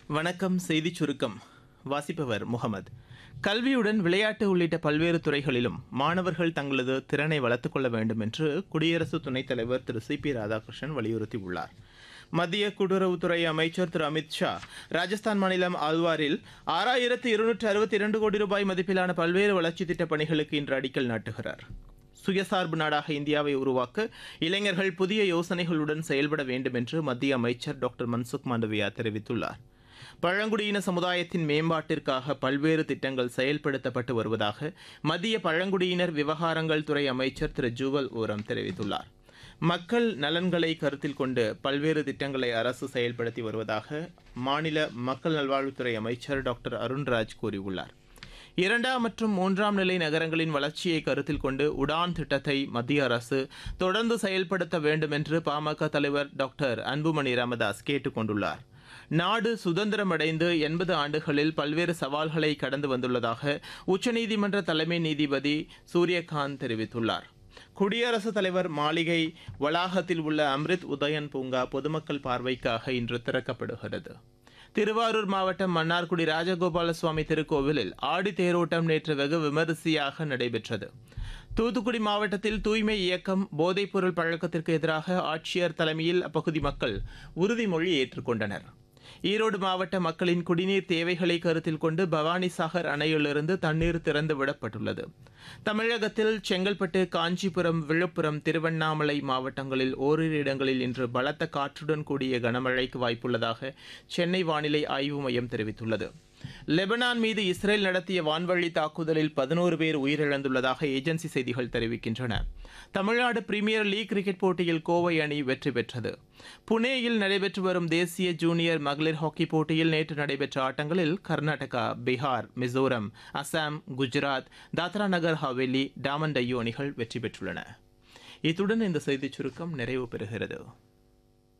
வணக்கம் செய்திச் சுருக்கம் வாசிப்பவர் முகமது கல்வியுடன் விளையாட்டு உள்ளிட்ட பல்வேறு துறைகளிலும் மாணவர்கள் தங்களது திறனை வளர்த்துக் கொள்ள வேண்டும் என்று குடியரசு துணைத் தலைவர் திரு சி பி ராதாகிருஷ்ணன் வலியுறுத்தியுள்ளார் மத்திய கூட்டுறவுத்துறை அமைச்சர் திரு அமித் ஷா ராஜஸ்தான் மாநிலம் ஆல்வாரில் ஆறாயிரத்து இருநூற்று அறுபத்தி இரண்டு கோடி ரூபாய் மதிப்பிலான பல்வேறு வளர்ச்சித் திட்டப் பணிகளுக்கு இன்று அடிக்கல் நாட்டுகிறார் சுயசார்பு நாடாக இந்தியாவை உருவாக்க இளைஞர்கள் புதிய யோசனைகளுடன் செயல்பட வேண்டும் என்று மத்திய அமைச்சர் டாக்டர் மன்சுக் மாண்டவியா தெரிவித்துள்ளார் பழங்குடியின சமுதாயத்தின் மேம்பாட்டிற்காக பல்வேறு திட்டங்கள் செயல்படுத்தப்பட்டு வருவதாக மத்திய பழங்குடியினர் விவகாரங்கள் துறை அமைச்சர் திரு ஜுவல் ஓரம் தெரிவித்துள்ளார் மக்கள் நலன்களை கருத்தில் கொண்டு பல்வேறு திட்டங்களை அரசு செயல்படுத்தி வருவதாக மாநில மக்கள் நல்வாழ்வுத்துறை அமைச்சர் டாக்டர் அருண்ராஜ் கூறியுள்ளார் இரண்டாம் மற்றும் மூன்றாம் நிலை நகரங்களின் வளர்ச்சியை கருத்தில் கொண்டு உடான் திட்டத்தை மத்திய அரசு தொடர்ந்து செயல்படுத்த வேண்டும் என்று பாமக தலைவர் டாக்டர் அன்புமணி ராமதாஸ் கேட்டுக் கொண்டுள்ளார் நாடு சுதந்திரமடைந்து எண்பது ஆண்டுகளில் பல்வேறு சவால்களை கடந்து வந்துள்ளதாக உச்சநீதிமன்ற தலைமை நீதிபதி சூரியகாந்த் தெரிவித்துள்ளார் குடியரசுத் தலைவர் மாளிகை வளாகத்தில் உள்ள அம்ரித் உதயன் பூங்கா பொதுமக்கள் பார்வைக்காக இன்று திறக்கப்படுகிறது திருவாரூர் மாவட்டம் மன்னார்குடி ராஜகோபால சுவாமி திருக்கோவிலில் ஆடி தேரோட்டம் நேற்று வெகு விமரிசையாக நடைபெற்றது தூத்துக்குடி மாவட்டத்தில் தூய்மை இயக்கம் போதைப்பொருள் பழக்கத்திற்கு எதிராக ஆட்சியர் தலைமையில் அப்பகுதி மக்கள் உறுதிமொழி ஏற்றுக்கொண்டனர் ஈரோடு மாவட்ட மக்களின் குடிநீர் தேவைகளை கருத்தில் கொண்டு பவானி சாகர் அணையிலிருந்து தண்ணீர் திறந்து விடப்பட்டுள்ளது தமிழகத்தில் செங்கல்பட்டு காஞ்சிபுரம் விழுப்புரம் திருவண்ணாமலை மாவட்டங்களில் ஓரிரு இடங்களில் இன்று பலத்த காற்றுடன் கூடிய கனமழைக்கு வாய்ப்புள்ளதாக சென்னை வானிலை ஆய்வு மையம் தெரிவித்துள்ளது லெபனான் மீது இஸ்ரேல் நடத்திய வான்வழி தாக்குதலில் பதினோரு பேர் உயிரிழந்துள்ளதாக ஏஜென்சி செய்திகள் தெரிவிக்கின்றன தமிழ்நாடு பிரீமியர் லீக் கிரிக்கெட் போட்டியில் கோவை அணி வெற்றி பெற்றது புனேயில் நடைபெற்று வரும் தேசிய ஜூனியர் மகளிர் ஹாக்கி போட்டியில் நேற்று நடைபெற்ற ஆட்டங்களில் கர்நாடகா பீகார் மிசோரம் அசாம் குஜராத் தாத்ரா நகர் ஹவேலி டாமன் டையூ அணிகள் வெற்றி பெற்றுள்ளன இத்துடன் இந்த செய்திச் சுருக்கம் நிறைவு பெறுகிறது